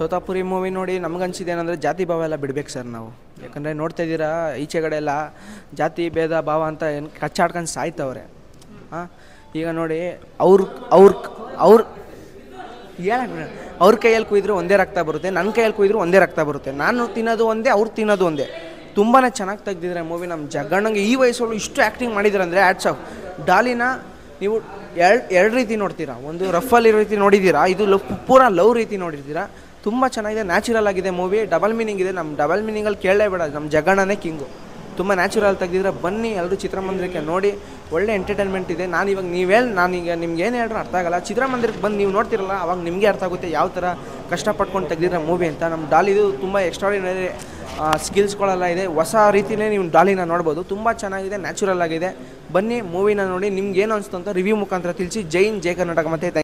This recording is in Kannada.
ತೋತಾಪುರಿ ಮೂವಿ ನೋಡಿ ನಮ್ಗನ್ಸಿದ್ದು ಏನಂದರೆ ಜಾತಿ ಭಾವ ಎಲ್ಲ ಬಿಡ್ಬೇಕು ಸರ್ ನಾವು ಯಾಕಂದರೆ ನೋಡ್ತಾ ಇದ್ದೀರಾ ಈಚೆಗಡೆ ಎಲ್ಲ ಜಾತಿ ಭೇದ ಭಾವ ಅಂತ ಏನು ಕಚ್ಚಾಡ್ಕೊಂಡು ಸಾಯ್ತವ್ರೆ ಹಾಂ ಈಗ ನೋಡಿ ಅವ್ರ ಅವ್ರ ಅವ್ರ ಹೇಳಕ್ಕೆ ಅವ್ರ ಕೈಯಲ್ಲಿ ಕುಯ್ದ್ರೆ ಒಂದೇ ರಕ್ತ ಬರುತ್ತೆ ನನ್ನ ಕೈಯಲ್ಲಿ ಕುಯ್ದ್ರೆ ಒಂದೇ ರಕ್ತ ಬರುತ್ತೆ ನಾನು ತಿನ್ನೋದು ಒಂದೇ ಅವ್ರು ತಿನ್ನೋದು ಒಂದೇ ತುಂಬಾ ಚೆನ್ನಾಗಿ ತೆಗ್ದಿದ್ರೆ ಮೂವಿ ನಮ್ಮ ಜಗ್ಗಣ್ಣಂಗೆ ಈ ವಯಸ್ಸಲ್ಲೂ ಇಷ್ಟು ಆ್ಯಕ್ಟಿಂಗ್ ಮಾಡಿದ್ರೆ ಅಂದರೆ ಆ್ಯಡ್ಸ್ ಆಫ್ ಡಾಲಿನ ನೀವು ಎರಡು ಎರಡು ರೀತಿ ನೋಡ್ತೀರಾ ಒಂದು ರಫಲ್ಲಿ ರೀತಿ ನೋಡಿದ್ದೀರಾ ಇದು ಲವ್ ಪೂರಾ ಲವ್ ರೀತಿ ನೋಡಿದ್ದೀರಾ ತುಂಬ ಚೆನ್ನಾಗಿದೆ ನ್ಯಾಚುರಲ್ ಆಗಿದೆ ಮೂವಿ ಡಬಲ್ ಮೀನಿಂಗ್ ಇದೆ ನಮ್ಮ ಡಬಲ್ ಮೀನಿಂಗಲ್ಲಿ ಕೇಳಲೇ ಬೇಡ ನಮ್ಮ ಜಗ್ಗಣ್ಣನೇ ಕಿಂಗು ತುಂಬ ನ್ಯಾಚುರಲ್ ತೆಗೆದಿದ್ರೆ ಬನ್ನಿ ಎಲ್ಲರೂ ಚಿತ್ರಮಂದಿರಕ್ಕೆ ನೋಡಿ ಒಳ್ಳೆ ಎಂಟರ್ಟೈನ್ಮೆಂಟ್ ಇದೆ ನಾನು ಇವಾಗ ನೀವು ಹೇಳಿ ನಾನೀಗ ನಿಮ್ಗೆ ಏನು ಹೇಳಿದ್ರು ಅರ್ಥ ಆಗಲ್ಲ ಚಿತ್ರಮಂದಿರಕ್ಕೆ ಬಂದು ನೀವು ನೋಡ್ತಿರಲ್ಲ ಅವಾಗ ನಿಮಗೆ ಅರ್ಥ ಆಗುತ್ತೆ ಯಾವ ಥರ ಕಷ್ಟಪಟ್ಕೊಂಡು ತೆಗೆದಿರೋ ಮೂವಿ ಅಂತ ನಮ್ಮ ಡಾಲಿದು ತುಂಬ ಎಕ್ಸ್ಟ್ರಾಡಿನರಿ ಸ್ಕಿಲ್ಸ್ಗಳೆಲ್ಲ ಇದೆ ಹೊಸ ರೀತಿಯೇ ನೀವು ಡಾಲಿನ ನೋಡ್ಬೋದು ತುಂಬ ಚೆನ್ನಾಗಿದೆ ನ್ಯಾಚುರಲ್ ಆಗಿದೆ ಬನ್ನಿ ಮೂವಿನ ನೋಡಿ ನಿಮ್ಗೆ ಏನು ಅನಿಸ್ತು ಅಂತ ರಿವ್ಯೂ ಮುಖಾಂತರ ತಿಳಿಸಿ ಜೈನ್ ಜೈ ಕರ್ನಾಟಕ ಮತ್ತು